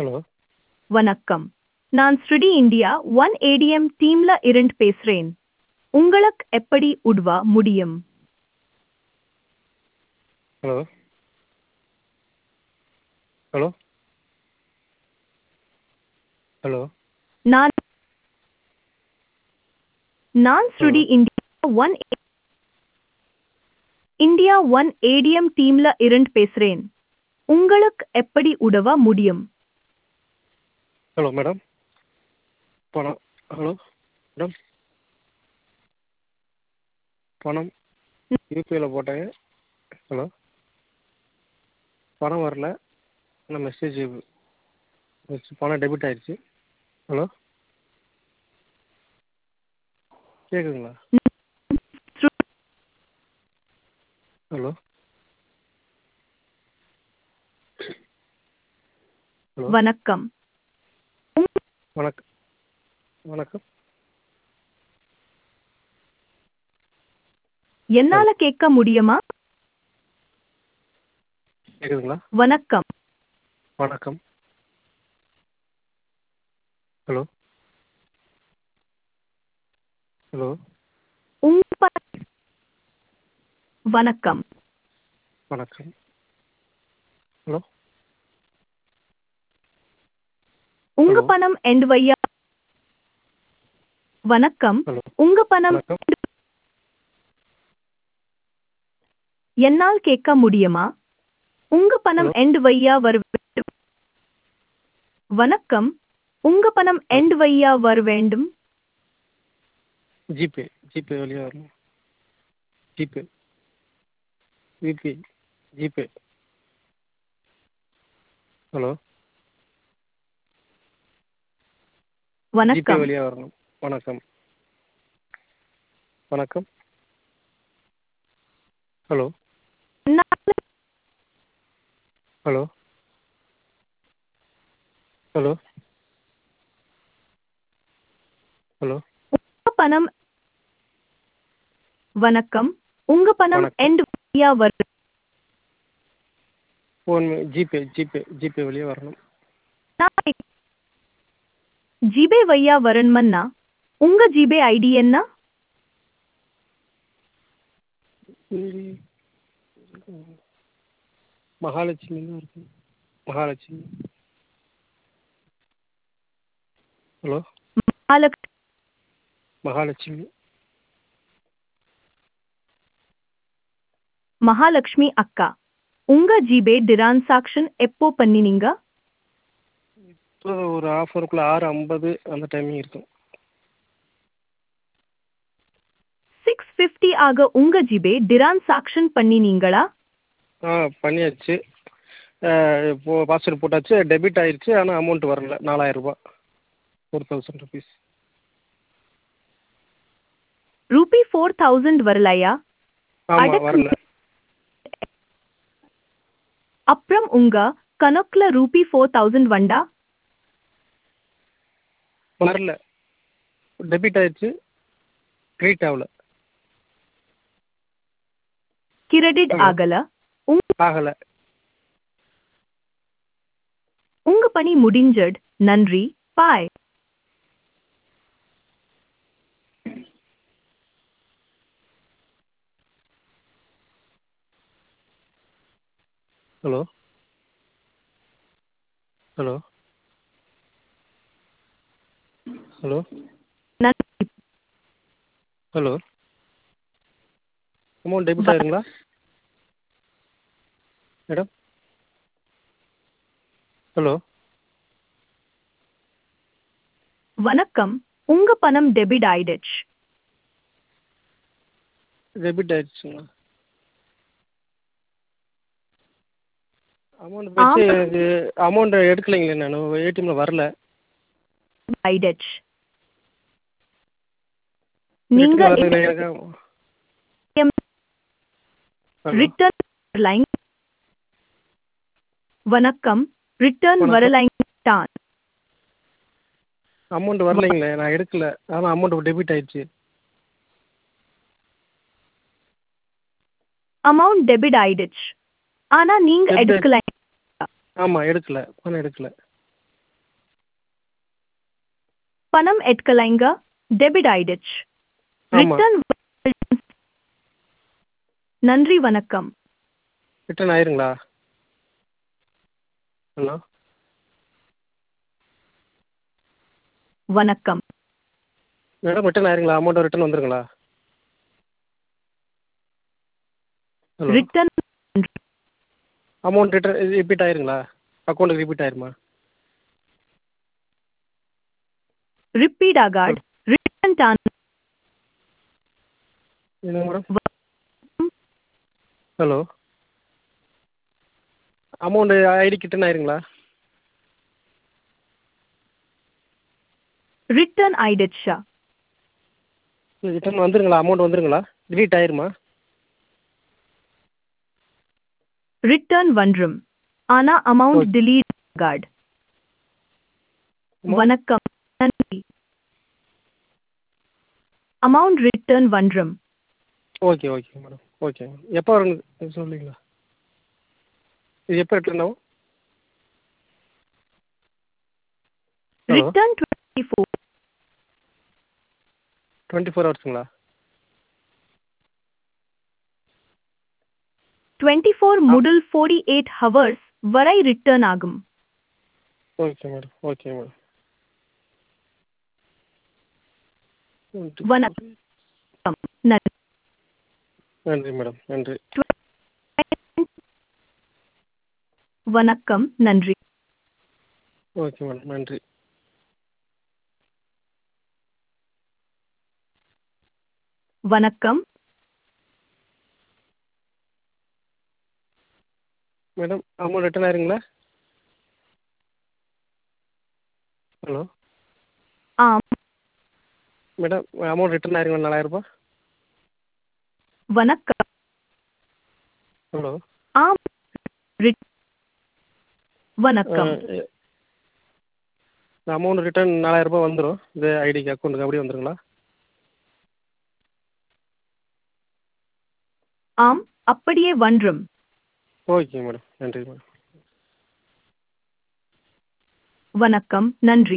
Hello வணக்கம் நான் Shruti India one ATM டீம்ல இருந்து பேசுறேன் உங்களுக்கு எப்படி உதவ முடியும் ஹலோ ஹலோ ஹலோ நான் நான் Shruti India one India one ATM டீம்ல இருந்து பேசுறேன் உங்களுக்கு எப்படி உதவ முடியும் ஹலோ மேடம் பணம் ஹலோ மேடம் பணம் யூபிஐயில் போட்டேங்க ஹலோ பணம் வரல ஆனால் மெசேஜ் பணம் டெபிட் ஆயிடுச்சு ஹலோ கேட்குதுங்களா ஹலோ ஹலோ வணக்கம் வணக்கம் வணக்கம் என்னால கேட்க முடியுமா கேட்குதுங்களா வணக்கம் வணக்கம் ஹலோ ஹலோ உங்க ப- வணக்கம் வணக்கம் ஹலோ உங்க Hello. பணம் எண்ட் வையா வணக்கம் ஹலோ உங்க பணம் வணக்கம் என்னால் கேட்க முடியுமா உங்க பணம் Hello. எண்ட் வையா வர வேண்டும் வணக்கம் உங்க பணம் எண்ட் வையா வர வேண்டும் ஜிபே ஜிபே வழியாக வரணும் GPay UPI GPay hello GPay வணக்கம் வழியாக வரணும் வணக்கம் வணக்கம் ஹலோ என்னால் ஹலோ ஹலோ ஹலோ உங்க பணம் வணக்கம் உங்க பணம் வணக்கம். எண்ட் வையா வர ஃபோன் ஜிபே ஜிபே ஜிபே வழியாக வரணும் ஜிபே வையா வரணுமன்னா உங்க ஜிபே ஐடி என்ன சரி. மகாலட்சுமி தான் இருக்கு மகாலட்சுமி ஹலோ மகாலட்சுமி மகாலட்சுமி மகாலட்சுமி அக்கா உங்க ஜிபே டிரான்சாக்ஷன் எப்போ பண்ணினீங்க இப்போ ஒரு ஆஃபருக்குள்ள ஆறு ஐம்பது அந்த டைமிங் இருக்கும் சிக்ஸ் ஃபிஃப்டி ஆக உங்க ஜிபே டிரான்சாக்ஷன் பண்ணினீங்களா ஆ பண்ணியாச்சு அஹ் இப்போ பாஸ்வேர்டு போட்டாச்சு டெபிட் ஆயிருச்சு ஆனால் அமௌண்ட் வரல நாலாயிரம் ரூபாய் four thousand rupees rupee four thousand வரலையா ஆமாம் அடக்கு- வரல அப்புறம் உங்க கணக்குல ரூபி ஃபோர் தௌசண்ட் வண்டா வரல டெபிட் ஆயிருச்சு கிரெடிட் ஆகல கிரெடிட் Hello. ஆகல உங்க ஆகலை உங்க பணி முடிஞ்சட் நன்றி பாய் ஹலோ ஹலோ ஹலோ நன்றி ஹலோ அமௌண்ட் டெபிட் ஆயிருங்களா மேடம் ஹலோ வணக்கம் உங்க பணம் டெபிட் ஆயிடுச்சு டெபிட் ஆயிடுச்சுங்களா அமௌண்ட் வச்சு ஆமா. எனக்கு அமௌண்ட் எடுக்கலைங்களே நான் ஏடிஎம்ல வரல ஆயிடுச்சு நீங்க நீங்க வரல எனக்கு ATM ஹலோ ரிட்டர்ன் வரலைங் வணக்கம் ரிட்டர்ன் வணக்கம். வரலைங் தான் அமௌண்ட் வரலைங்களே நான் எடுக்கல ஆனால் அமௌண்ட் டெபிட் ஆயிடுச்சு அமௌண்ட் டெபிட் ஆயிடுச்சு ஆனா நீங்க Debit எடுக்கல ஆமாம் எடுக்கல பணம் எடுக்கல பணம் எடுக்கலைங்க டெபிட் ஆயிடுச்சு ஆமாம் ரிட்டர்ன் நன்றி வணக்கம் ரிட்டர்ன் ஆயிருங்களா ஹலோ வணக்கம் மேடம் ரிட்டர்ன் ஆயிருங்களா அமௌண்ட் ரிட்டர்ன் வந்துருங்களா hello return amount return repeat ஆயிருங்களா அக்கௌண்ட்டுக்கு ரிப்பீட் ஆயிருமா ரிப்பீட் ஆகாட் ரிட்டர்ன் டான் என்னங்க மேடம் ஹலோ அமௌண்ட் ஐடிக்கு ரிட்டர்ன் ஆயிருங்களா ரிட்டர்ன் ஆயிடுச்சா ரிட்டர்ன் வந்துருங்களா அமௌண்ட் வந்துருங்களா டிலீட் ஆயிருமா ரிட்டர்ன் வன்றும் ஆனா அமௌண்ட் Okay. delete ஆகாட் Amount? வணக்கம் நன்றி அமௌண்ட் ரிட்டர்ன் வன்றும் okay okay madam okay madam எப்போ வருங்க சொல்லுங்களா இது எப்போ ரிட்டர்ன் ஆகும் Hello? Return twenty four twenty four ஹவர்ஸுங்களா டுவெண்ட்டி ஃபோர் முதல் ஃபோர்ட்டி எயிட் ஹவர்ஸ் வரை ரிட்டர்ன் ஆகும் ஓகே மேடம் ஓகே மேடம் வணக்கம் நன்றி நன்றி மேடம் நன்றி வணக்கம் நன்றி ஓகே மேடம் நன்றி வணக்கம் மேடம் அமௌண்ட் ரிட்டர்ன் ஆயிருங்களா ஹலோ ஆம் மேடம் அமௌண்ட் ரிட்டர்ன் ஆயிருங்களா நாலாயிரரூபா வணக்கம் ஹலோ ஆம் ரிட்- வணக்கம் அமௌண்ட் ரிட்டர்ன் நாலாயிரரூபா வந்துடும் இது ஐடிக்கு அக்கௌண்ட்டுக்கு அப்படியே வந்துருங்களா ஆம் அப்படியே வன்றும் ஓகே மேடம் நன்றி மேடம் வணக்கம் நன்றி